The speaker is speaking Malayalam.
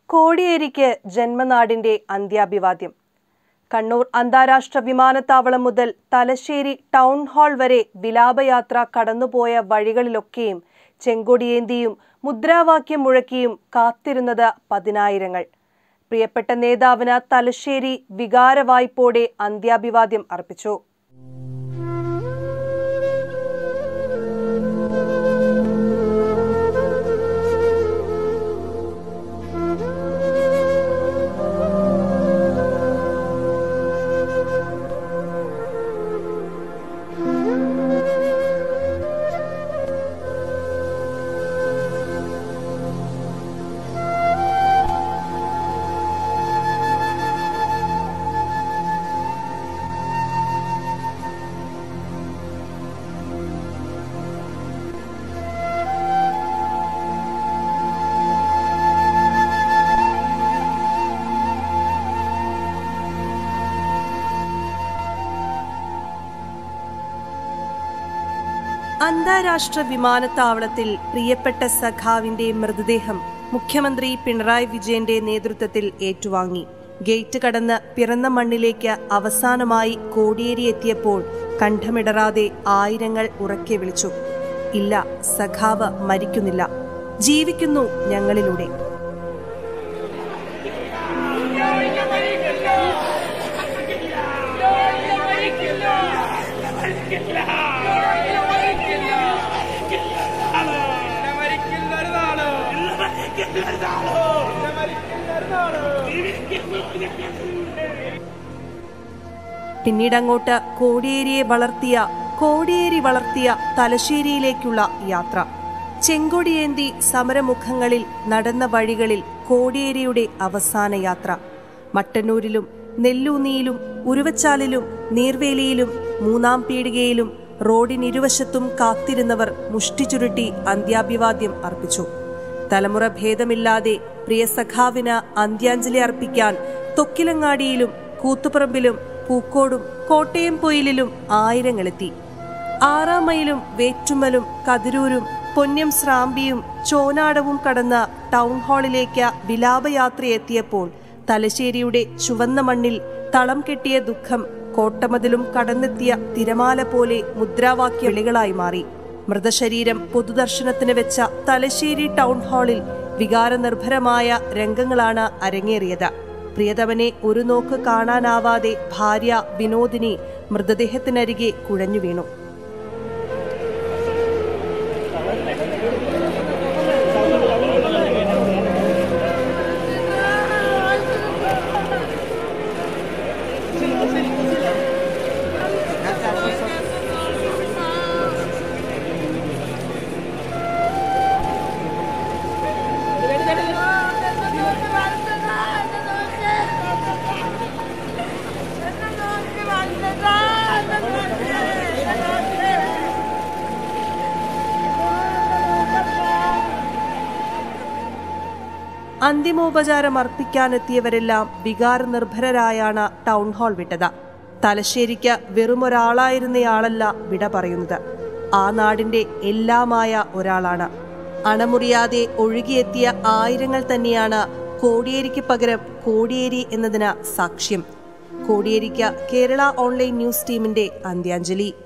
കോടിയേരിക്ക് ജന്മനാടിന്റെ അന്ത്യാഭിവാദ്യം കണ്ണൂർ അന്താരാഷ്ട്ര വിമാനത്താവളം മുതൽ തലശ്ശേരി ടൗൺ ഹാൾ വരെ വിലാപയാത്ര കടന്നുപോയ വഴികളിലൊക്കെയും ചെങ്കൊടിയേന്തിയും മുദ്രാവാക്യം മുഴക്കിയും കാത്തിരുന്നത് പതിനായിരങ്ങൾ പ്രിയപ്പെട്ട നേതാവിന് തലശ്ശേരി വികാരവായ്പോടെ അന്ത്യാഭിവാദ്യം അർപ്പിച്ചു അന്താരാഷ്ട്ര വിമാനത്താവളത്തിൽ പ്രിയപ്പെട്ട സഖാവിന്റെ മൃതദേഹം മുഖ്യമന്ത്രി പിണറായി വിജയന്റെ നേതൃത്വത്തിൽ ഏറ്റുവാങ്ങി ഗേറ്റ് കടന്ന് പിറന്ന മണ്ണിലേക്ക് അവസാനമായി കോടിയേരി എത്തിയപ്പോൾ കണ്ഠമിടറാതെ ആയിരങ്ങൾ ഉറക്കെ വിളിച്ചു ഇല്ല സഖാവ് മരിക്കുന്നില്ല ജീവിക്കുന്നു ഞങ്ങളിലൂടെ പിന്നീടങ്ങോട്ട് കോടിയേരിയെ വളർത്തിയ കോടിയേരി വളർത്തിയ തലശ്ശേരിയിലേക്കുള്ള യാത്ര ചെങ്കൊടിയേന്തി സമരമുഖങ്ങളിൽ നടന്ന വഴികളിൽ കോടിയേരിയുടെ അവസാന യാത്ര മട്ടന്നൂരിലും നെല്ലൂന്നിയിലും ഉരുവച്ചാലിലും നീർവേലിയിലും മൂന്നാം പീടികയിലും റോഡിനിരുവശത്തും കാത്തിരുന്നവർ മുഷ്ടി ചുരുട്ടി അന്ത്യാഭിവാദ്യം അർപ്പിച്ചു തലമുറ ഭേദമില്ലാതെ പ്രിയ സഖാവിന് അന്ത്യാഞ്ജലി അർപ്പിക്കാൻ തൊക്കിലങ്ങാടിയിലും കൂത്തുപറമ്പിലും പൂക്കോടും കോട്ടയം പൊയിലിലും ആയിരങ്ങളെത്തി ആറാം മൈലും വേറ്റുമ്മലും കതിരൂരും പൊന്നം സ്രാമ്പിയും ചോനാടവും കടന്ന് ടൗൺ ഹാളിലേക്ക് വിലാപയാത്രയെത്തിയപ്പോൾ തലശ്ശേരിയുടെ ചുവന്ന മണ്ണിൽ തളം കെട്ടിയ ദുഃഖം കോട്ടമതിലും കടന്നെത്തിയ തിരമാല പോലെ മുദ്രാവാക്യ വിളികളായി മാറി മൃതശരീരം പൊതുദർശനത്തിന് വെച്ച തലശ്ശേരി ടൗൺ ഹാളിൽ വികാരനിർഭരമായ രംഗങ്ങളാണ് അരങ്ങേറിയത് പ്രിയതമനെ ഒരു നോക്ക് കാണാനാവാതെ ഭാര്യ വിനോദിനി മൃതദേഹത്തിനരികെ കുഴഞ്ഞു വീണു അന്തിമോപചാരം അർപ്പിക്കാനെത്തിയവരെല്ലാം വികാരനിർഭരരായാണ് ടൗൺ ഹാൾ വിട്ടത് തലശ്ശേരിക്ക് വെറുമൊരാളായിരുന്നയാളല്ല വിട പറയുന്നത് ആ നാടിന്റെ എല്ലാമായ ഒരാളാണ് അണമുറിയാതെ ഒഴുകിയെത്തിയ ആയിരങ്ങൾ തന്നെയാണ് കോടിയേരിക്ക് പകരം കോടിയേരി എന്നതിന് സാക്ഷ്യം കോടിയേരിക്ക് കേരള ഓൺലൈൻ ന്യൂസ് ടീമിന്റെ അന്ത്യാഞ്ജലി